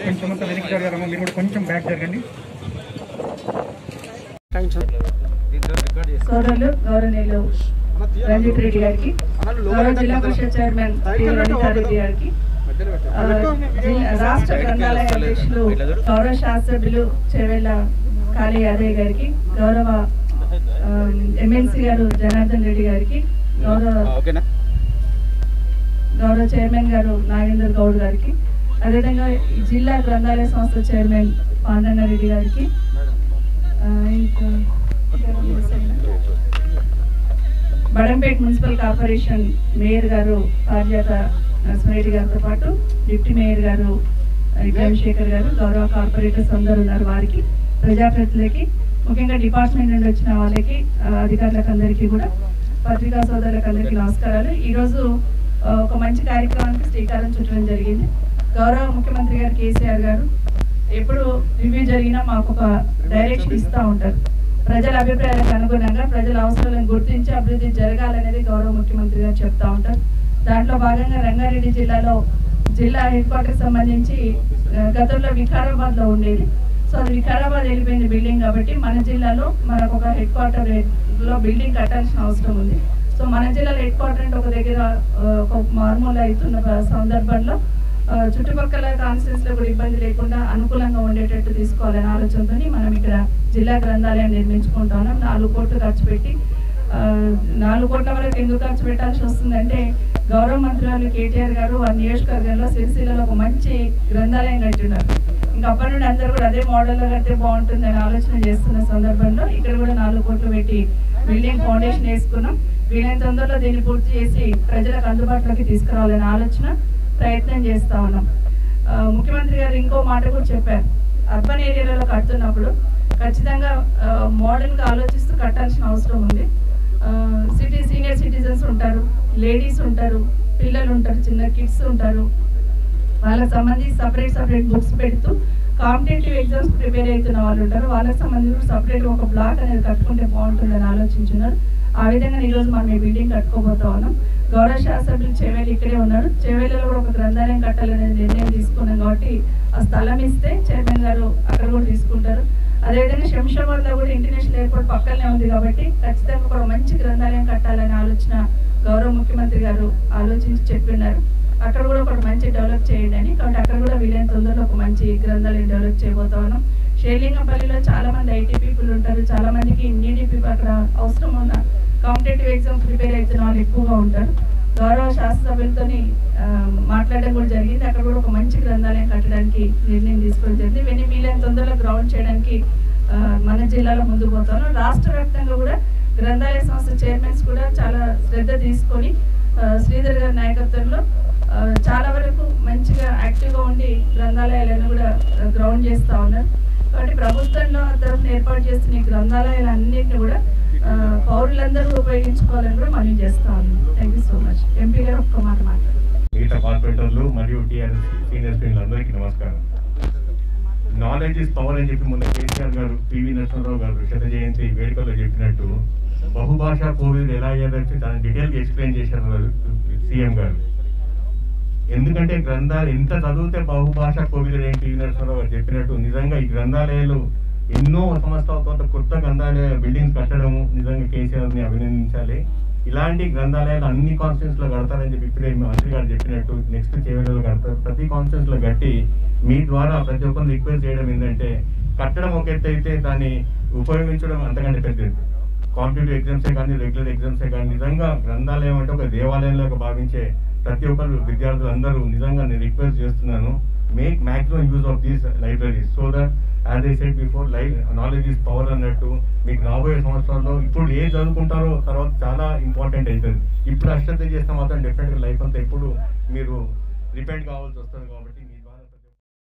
కొంచెం అంతా వెనక్కి జరగాలమ్మా మీరు కూడా కొంచెం బ్యాక్ జరగండి సోదరులు గౌరవనీయులు రంజిత్ రెడ్డి గారికి గౌరవ జిల్లా పరిషత్ చైర్మన్ టి. వనితారెడ్డి గారికి ఆ, జిల్లా- రాష్ట్ర గ్రంథాలయ అధ్యక్షులు గౌరవ శాస్త్రజ్ఞులు చెవెళ్ళ కాళీ యాదయ్య గారికి గౌరవ ఎమ్మెల్సీ గారు జనార్దన్ రెడ్డి గారికి గౌరవ గౌరవ చైర్మన్ గారు నాగేందర్ గౌడ్ గారికి అదేవిధంగా ఈ జిల్లా గ్రంథాలయ సంస్థ చైర్మన్ పాండన్న రెడ్డి గారికి ఆ, ఇంకా బడంపేట మున్సిపల్ కార్పొరేషన్ మేయర్ గారు పారిజాత నరసింహారెడ్డి గారితో పాటు డిప్యూటీ మేయర్ గారు ఇబ్రాహిం శేఖర్ గారు గౌరవ కార్పొరేటర్స్ అందరూ ఉన్నారు వారికి ప్రజాప్రతినిధులకి ముఖ్యంగా డిపార్ట్మెంట్ నుండి వచ్చిన వాళ్ళకి ఆ, అధికారులకు అందరికీ కూడా పత్రికా సోదరులకు అందరికీ నమస్కారాలు ఈరోజు ఆ, ఒక మంచి కార్యక్రమానికి శ్రీకారం చుట్టడం జరిగింది గౌరవ ముఖ్యమంత్రి గారు కేసీఆర్ గారు ఎప్పుడు రివ్యూ జరిగినా మాకు ఒక డైరెక్షన్ ఇస్తూ ఉంటారు ప్రజల అభిప్రాయాలకు అనుగుణంగా ప్రజల అవసరాలను గుర్తించి అభివృద్ధి జరగాలనేది గౌరవ ముఖ్యమంత్రి గారు చెప్తా ఉంటారు దాంట్లో భాగంగా రంగారెడ్డి జిల్లాలో జిల్లా హెడ్ క్వార్టర్ సంబంధించి ఆ, గతంలో వికారాబాద్ లో ఉండేది సో అది వికారాబాద్ వెళ్ళిపోయింది బిల్డింగ్ కాబట్టి మన జిల్లాలో మనకు ఒక హెడ్ క్వార్టర్ లో బిల్డింగ్ కట్టాల్సిన అవసరం ఉంది సో మన జిల్లాలో హెడ్ క్వార్టర్ అంటే ఒక దగ్గర ఆ, ఒక మారుమూల అవుతున్న సందర్భంలో ఆ, చుట్టుపక్కల కాన్స్టిట్యూన్స్ లో కూడా ఇబ్బంది లేకుండా అనుకూలంగా ఉండేటట్టు తీసుకోవాలనే ఆలోచనతో మనం ఇక్కడ జిల్లా గ్రంథాలయం నిర్మించుకుంటా ఉన్నాం నాలుగు కోట్లు ఖర్చు పెట్టి ఆ, నాలుగు కోట్ల వరకు ఎందుకు ఖర్చు పెట్టాల్సి వస్తుందంటే గౌరవ మంత్రులు కేటీఆర్ గారు వారి నియోజకవర్గంలో సిరిసిల్లలో ఒక మంచి గ్రంథాలయం కట్టినారు ఇంకా అప్పటి నుండి అందరూ కూడా అదే మోడల్లో కడితే బాగుంటుందని ఆలోచన చేస్తున్న సందర్భంలో ఇక్కడ కూడా నాలుగు కోట్లు పెట్టి బిల్డింగ్ ఫౌండేషన్ వేసుకున్నాం వీలైన తొందరలో దీన్ని పూర్తి చేసి ప్రజలకు అందుబాటులోకి తీసుకురావాలనే ఆలోచన ప్రయత్నం చేస్తా ఉన్నాం ఆ, ముఖ్యమంత్రి గారు ఇంకో మాట కూడా చెప్పారు అర్బన్ ఏరియాలలో కడుతున్నప్పుడు ఖచ్చితంగా మోడర్న్గా ఆలోచిస్తూ కట్టాల్సిన అవసరం ఉంది సిటీ సీనియర్ సిటిజన్స్ ఉంటారు లేడీస్ ఉంటారు పిల్లలు ఉంటారు చిన్న కిడ్స్ ఉంటారు వాళ్ళకి సంబంధించి సపరేట్ సపరేట్ బుక్స్ పెడుతూ కాంపిటేటివ్ ఎగ్జామ్స్ ప్రిపేర్ అవుతున్న వాళ్ళు ఉంటారు వాళ్ళకి సంబంధించి సపరేట్ ఒక బ్లాక్ అనేది కట్టుకుంటే బాగుంటుందని ఆలోచించున్నారు ఆ విధంగా ఈరోజు మనం ఈ బిల్డింగ్ కట్టుకోబోతా ఉన్నాం గౌరవ శాస్త్రజ్ఞులు చెవేలి ఇక్కడే ఉన్నారు చెవేలిలో కూడా ఒక గ్రంథాలయం కట్టాలనేది నిర్ణయం తీసుకున్నాం కాబట్టి ఆ స్థలం ఇస్తే చైర్మన్ గారు అక్కడ కూడా తీసుకుంటారు అదేవిధంగా శంషాబాద్ లో కూడా ఇంటర్నేషనల్ ఎయిర్పోర్ట్ పక్కనే ఉంది కాబట్టి ఖచ్చితంగా ఒక మంచి గ్రంథాలయం కట్టాలనే ఆలోచన గౌరవ ముఖ్యమంత్రి గారు ఆలోచించి చెప్పిన్నారు అక్కడ కూడా ఒకటి మంచి డెవలప్ చేయండి అని కాబట్టి అక్కడ కూడా వీలైన తొందరలో ఒక మంచి గ్రంథాలయం డెవలప్ చేయబోతా ఉన్నాం షేలింగంపల్లిలో చాలా మంది ఐటీ పీపుల్ ఉంటారు చాలా మందికి నీడీ పీపుల్ అక్కడ అవసరం ఉన్న కాంపిటేటివ్ ఎగ్జామ్స్ ప్రిపేర్ అవుతున్న వాళ్ళు ఎక్కువగా ఉంటారు గౌరవ శాస్త్రసభ్యులతో మాట్లాడడం కూడా జరిగింది అక్కడ కూడా ఒక మంచి గ్రంథాలయం కట్టడానికి నిర్ణయం తీసుకోవడం జరిగింది ఇవన్నీ వీలైన తొందరలో గ్రౌండ్ చేయడానికి ఆ, మన జిల్లాలో ముందుకు పోతాను రాష్ట్ర వ్యాప్తంగా కూడా గ్రంథాలయ సంస్థ చైర్మన్స్ కూడా చాలా శ్రద్ధ తీసుకొని ఆ, శ్రీధర్ గారి నాయకత్వంలో ఆ, చాలా వరకు మంచిగా యాక్టివ్గా ఉండి గ్రంథాలయాలను కూడా గ్రౌండ్ చేస్తూ ఉన్నారు కాబట్టి ప్రభుత్వంలో తరఫున ఏర్పాటు చేస్తున్న ఈ గ్రంథాలయాలన్నింటినీ కూడా ఆ, పౌరులందరూ ఉపయోగించుకోవాలని కూడా మనం చేస్తా ఉన్నాం thank you so much MP గారు ఒక్క మాట మాట్లాడారు మిగతా కార్పొరేటర్లు మరియు టీఆర్ఎస్ సీనియర్ శ్రేణులు అందరికీ నమస్కారం నాలెడ్జ్ ఇస్ పవర్ అని చెప్పి మొన్న కేసీఆర్ గారు పివి నరసింహరావు గారు శత జయంతి వేడుకల్లో చెప్పినట్టు బహుభాషా కోవిడ్ ఎలా అయ్యారో దాని డీటెయిల్గా ఎక్స్ప్లెయిన్ చేశారు సీఎం గారు ఎందుకంటే గ్రంథాలు ఎంత చదివితే బహుభాషా కోవిడ్ ఏంటి పివి నరసింహరావు గారు చెప్పినట్టు నిజంగా ఈ గ్రంథాలయాలు ఎన్నో సంవత్సరాల తర్వాత కొత్త గ్రంథాలయ బిల్డింగ్స్ కట్టడము నిజంగా కేసీఆర్ని అభినందించాలి ఇలాంటి గ్రంథాలయాలు అన్ని కాన్స్టిట్యూన్స్ లో కడతారని చెప్పి ఇప్పుడే మంత్రి గారు చెప్పినట్టు నెక్స్ట్ చేయడంలో కడతారు ప్రతి కాన్స్టిట్యూన్స్ లో కట్టి మీ ద్వారా ప్రతి ఒక్కరు రిక్వెస్ట్ చేయడం ఏంటంటే కట్టడం ఒక ఎత్తు అయితే దాన్ని ఉపయోగించడం అంతకంటే పెద్ద ఎత్తు కాంపిటేటివ్ ఎగ్జామ్సే కానీ రెగ్యులర్ ఎగ్జామ్సే కానీ నిజంగా గ్రంథాలయం అంటే ఒక దేవాలయంలాగా భావించే ప్రతి ఒక్కరు విద్యార్థులు అందరూ నిజంగా నేను రిక్వెస్ట్ చేస్తున్నాను make maximum use of these libraries so that as I said before life knowledge is power అన్నట్టు మీకు రాబోయే సంవత్సరాల్లో ఇప్పుడు ఏ చదువుకుంటారో తర్వాత చాలా ఇంపార్టెంట్ అవుతుంది ఇప్పుడు అశ్రద్ధ చేస్తే మాత్రం డెఫినెట్గా లైఫ్ అంతా ఎప్పుడు మీరు రిపెండ్ కావాల్సి వస్తుంది కాబట్టి